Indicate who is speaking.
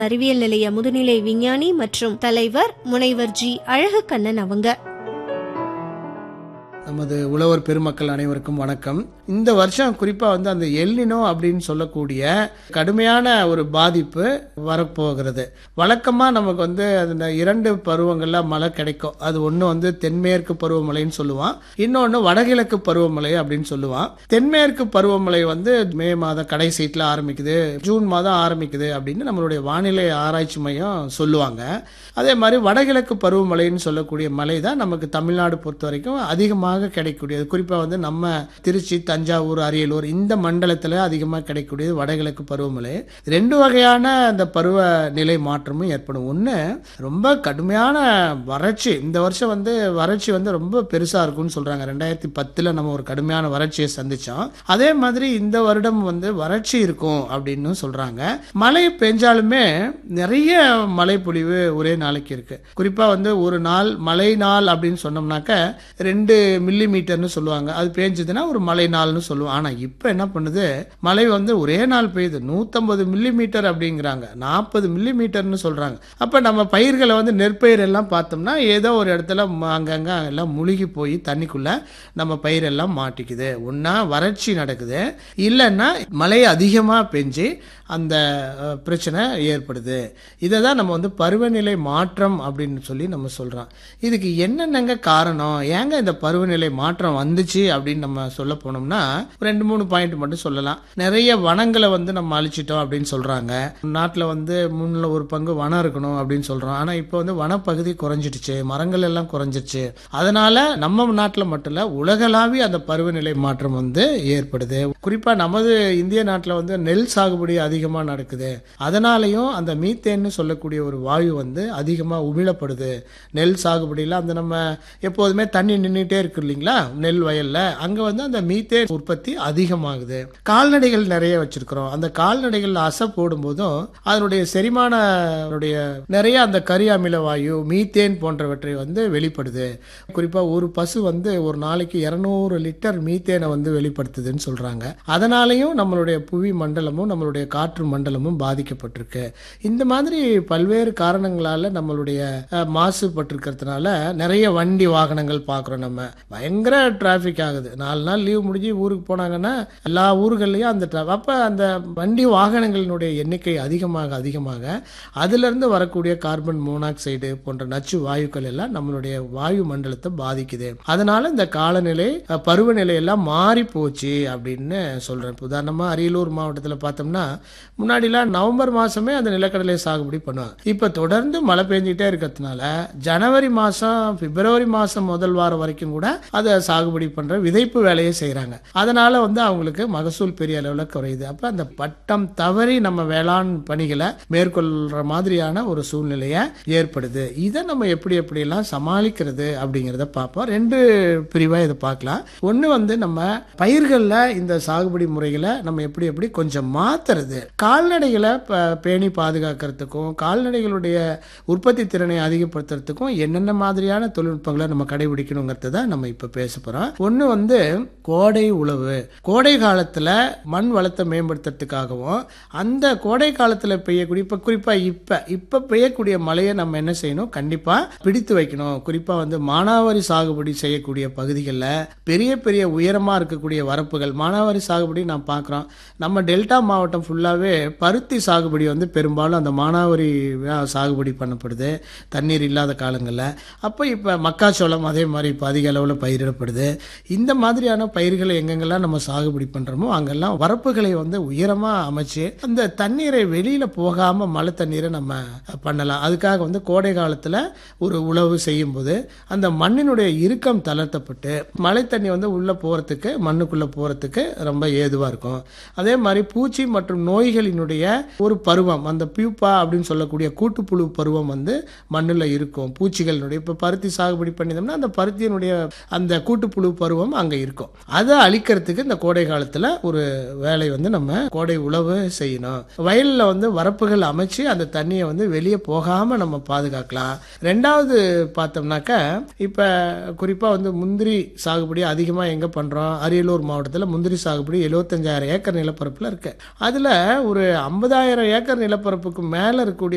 Speaker 1: அறிவியல் நிலைய முதுநிலை விஞ்ஞானி மற்றும் தலைவர் முனைவர் ஜி அழகுக்கண்ணன் அவங்க
Speaker 2: நமது உழவர் பெருமக்கள் அனைவருக்கும் வணக்கம் இந்த வருஷம் குறிப்பா வந்து அந்த எல்லினோ அப்படின்னு சொல்லக்கூடிய கடுமையான ஒரு பாதிப்பு வரப்போகிறது வழக்கமா நமக்கு வந்து அந்த இரண்டு பருவங்கள்ல மழை கிடைக்கும் அது ஒண்ணு வந்து தென்மேற்கு பருவமழைன்னு சொல்லுவான் இன்னொன்னு வடகிழக்கு பருவமழை அப்படின்னு சொல்லுவான் தென்மேற்கு பருவமழை வந்து மே மாதம் கடைசீட்டில் ஆரம்பிக்குது ஜூன் மாதம் ஆரம்பிக்குது அப்படின்னு நம்மளுடைய வானிலை ஆராய்ச்சி மையம் சொல்லுவாங்க அதே மாதிரி வடகிழக்கு பருவமழைன்னு சொல்லக்கூடிய மழை தான் நமக்கு தமிழ்நாடு பொறுத்த வரைக்கும் அதிகமாக கிடைக்கக்கூடியது குறிப்பாக வந்து நம்ம திருச்சி தஞ்சாவூர் அரியலூர் இந்த மண்டலத்தில் அதிகமாக கிடைக்கக்கூடியது வடகிழக்கு பருவமழை ரெண்டு வகையான அந்த பருவநிலை மாற்றமும் ஏற்படும் ஒன்று ரொம்ப கடுமையான வறட்சி இந்த வருஷம் வந்து வறட்சி வந்து ரொம்ப பெருசாக இருக்கும்னு சொல்கிறாங்க ரெண்டாயிரத்தி பத்தில் நம்ம ஒரு கடுமையான வறட்சியை சந்திச்சோம் அதே மாதிரி இந்த வருடம் வந்து வறட்சி இருக்கும் அப்படின்னு சொல்கிறாங்க மழை பெஞ்சாலுமே நிறைய மழை பொழிவு ஒரே நாளைக்கு இருக்கு குறிப்பாக வந்து ஒரு நாள் மழை நாள் அப்படின்னு சொன்னோம்னாக்க ரெண்டு மில்லி மீட்டர்னு சொல்லுவாங்க அது பேஞ்சதுன்னா ஒரு மழை நாள்னு சொல்லுவோம் ஆனால் இப்போ என்ன பண்ணுது மழை வந்து ஒரே நாள் பெய்யுது நூற்றம்பது மில்லி மீட்டர் அப்படிங்கிறாங்க நாற்பது மில்லி மீட்டர்னு சொல்கிறாங்க அப்போ நம்ம பயிர்களை வந்து நெற்பயிர் எல்லாம் பார்த்தோம்னா ஏதோ ஒரு இடத்துல ம- அங்கங்க எல்லாம் முழுகி போய் தண்ணிக்குள்ள நம்ம பயிரெல்லாம் மாட்டிக்குது ஒன்றா வறட்சி நடக்குது இல்லைன்னா மழை அதிகமாக பெஞ்சு அந்த அஹ், பிரச்சனை ஏற்படுது இதை தான் நம்ம வந்து பருவநிலை மாற்றம் அப்படின்னு சொல்லி நம்ம சொல்கிறோம் இதுக்கு என்னென்னங்க காரணம் ஏங்க இந்த பருவநிலை மாற்றம் வந்துச்சு அப்படின்னு நம்ம சொல்ல போனோம்னா ஒரு ரெண்டு மூணு பாயிண்ட் மட்டும் சொல்லலாம் நிறைய வனங்களை வந்து நம்ம அழிச்சிட்டோம் அப்படின்னு சொல்கிறாங்க நாட்டில் வந்து முன்னில் ஒரு பங்கு வனம் இருக்கணும் அப்படின்னு சொல்கிறோம் ஆனால் இப்போ வந்து வனப்பகுதி குறைஞ்சிடுச்சு மரங்கள் எல்லாம் குறைஞ்சிருச்சு அதனால நம்ம நாட்டில் மட்டும் இல்ல உலகளாவிய அந்த பருவநிலை மாற்றம் வந்து ஏற்படுது குறிப்பாக நமது இந்திய நாட்டில் வந்து நெல் சாகுபடி அதிகமாக நடக்குது அதனாலையும் அந்த மீத்தேன்னு சொல்லக்கூடிய ஒரு வாயு வந்து அதிகமாக உமிழப்படுது நெல் சாகுபடியில் அந்த நம்ம எப்போதுமே தண்ணி நின்றுட்டே இருக்கு இல்லைங்களா நெல் வயல்ல அங்கே வந்து அந்த மீத்தேன் உற்பத்தி அதிகமாகுது கால்நடைகள் நிறைய வச்சிருக்கிறோம் அந்த கால்நடைகள் அசை போடும்போதும் அதனுடைய செரிமானனுடைய நிறைய அந்த கரி அமில வாயு மீத்தேன் போன்றவற்றை வந்து வெளிப்படுது குறிப்பாக ஒரு பசு வந்து ஒரு நாளைக்கு இரநூறு லிட்டர் மீத்தேனை வந்து வெளிப்படுத்துதுன்னு சொல்றாங்க அதனாலையும் நம்மளுடைய புவி மண்டலமும் நம்மளுடைய காற்று மண்டலமும் பாதிக்கப்பட்டிருக்கு இந்த மாதிரி பல்வேறு காரணங்களால நம்மளுடைய அஹ், மாசுபட்டிருக்கிறதுனால நிறைய வண்டி வாகனங்கள் பார்க்குறோம் நம்ம பயங்கர டிராஃபிக் ஆகுது நாலு நாள் லீவ் முடிஞ்சு ஊருக்கு போனாங்கன்னா எல்லா ஊர்கள்லையும் அந்த tra- அப்ப அந்த வண்டி வாகனங்களினுடைய எண்ணிக்கை அதிகமாக அதிகமாக அதிலிருந்து வரக்கூடிய கார்பன் மோனாக்சைடு போன்ற நச்சு வாயுக்கள் எல்லாம் நம்மளுடைய வாயு மண்டலத்தை பாதிக்குது அதனால இந்த காலநிலை அஹ், பருவநிலை எல்லாம் மாறி போச்சு அப்படின்னு சொல்றேன் இப்ப உதாரணமா அரியலூர் மாவட்டத்துல பார்த்தோம்னா முன்னாடிலாம் நவம்பர் மாசமே அந்த நிலக்கடலை சாகுபடி பண்ணுவாங்க இப்ப தொடர்ந்து மழை பெஞ்சிட்டே இருக்கிறதுனால ஜனவரி மாசம் பிப்ரவரி மாசம் முதல் வாரம் வரைக்கும் கூட அதை சாகுபடி பண்ற விதைப்பு வேலையை செய்றாங்க அதனால வந்து அவங்களுக்கு மகசூல் பெரிய அளவுல குறையுது அப்ப அந்த பட்டம் தவறி நம்ம வேளாண் பணிகளை மேற்கொள்ற மாதிரியான ஒரு சூழ்நிலையை ஏற்படுது இதை நம்ம எப்படி எப்படி எல்லாம் சமாளிக்கிறது அப்படிங்கறத பார்ப்போம் ரெண்டு பிரிவா இதை பார்க்கலாம் ஒண்ணு வந்து நம்ம பயிர்கள்ல இந்த சாகுபடி முறைகளை நம்ம எப்படி எப்படி கொஞ்சம் மாத்துறது கால்நடைகளை ப- பேணி பாதுகாக்கிறதுக்கும் கால்நடைகளுடைய உற்பத்தி திறனை அதிகப்படுத்துறதுக்கும் என்னென்ன மாதிரியான தொழில்நுட்பங்களை நம்ம கடைபிடிக்கணுங்கிறத தான் நம்ம இப்ப பேச போறோம் ஒண்ணு வந்து கோடை உழவு கோடை காலத்துல மண் வளத்தை மேம்படுத்துறதுக்காகவும் அந்த கோடை காலத்துல பெய்யக்கூடிய இப்ப குறிப்பா இப்ப இப்ப பெய்யக்கூடிய மழையை நம்ம என்ன செய்யணும் கண்டிப்பா பிடித்து வைக்கணும் குறிப்பா வந்து மானாவாரி சாகுபடி செய்யக்கூடிய பகுதிகளில் பெரிய பெரிய உயரமா இருக்கக்கூடிய வரப்புகள் மானாவாரி சாகுபடி நான் பார்க்குறோம் நம்ம டெல்டா மாவட்டம் ஃபுல்லாவே பருத்தி சாகுபடி வந்து பெரும்பாலும் அந்த மானாவாரி அஹ், சாகுபடி பண்ணப்படுது தண்ணீர் இல்லாத காலங்களில் அப்போ இப்போ மக்காச்சோளம் அதே மாதிரி இப்போ அதிக அளவில் பயிரிடப்படுது இந்த மாதிரியான பயிர்களை எங்கெங்கெல்லாம் நம்ம சாகுபடி பண்ணுறோமோ அங்கெல்லாம் வரப்புகளை வந்து உயரமாக அமைச்சு அந்த தண்ணீரை வெளியில் போகாமல் மழை தண்ணீரை நம்ம பண்ணலாம் அதுக்காக வந்து கோடை காலத்தில் ஒரு உழவு செய்யும்போது அந்த மண்ணினுடைய இறுக்கம் தளர்த்தப்பட்டு மழை தண்ணி வந்து உள்ளே போகிறதுக்கு மண்ணுக்குள்ளே போகிறதுக்கு ரொம்ப ஏதுவாக இருக்கும் அதே மாதிரி பூச்சி மற்றும் நோய்களினுடைய ஒரு பருவம் அந்த பியூப்பா அப்படின்னு சொல்லக்கூடிய கூட்டுப்புழு பருவம் வந்து மண்ணில் இருக்கும் பூச்சிகளினுடைய இப்போ பருத்தி சாகுபடி பண்ணினோம்னா அந்த பருத்தியினுடைய அந்த கூட்டுப்புழு பருவம் அங்கே இருக்கும் அதை அழிக்கிறதுக்கு இந்த கோடை காலத்தில் ஒரு வேலை வந்து நம்ம கோடை உழவு செய்யணும் வயலில் வந்து வரப்புகள் அமைச்சு அந்த தண்ணியை வந்து வெளியே போகாமல் நம்ம பாதுகாக்கலாம் ரெண்டாவது பார்த்தோம்னாக்கா இப்போ குறிப்பாக வந்து முந்திரி சாகுபடி அதிகமாக எங்கே பண்ணுறோம் அரியலூர் மாவட்டத்தில் முந்திரி சாகுபடி எழுபத்தஞ்சாயிரம் ஏக்கர் நிலப்பரப்பில் இருக்கு அதில் ஒரு ஐம்பதாயிரம் ஏக்கர் நிலப்பரப்புக்கு மேலே இருக்கக்கூடிய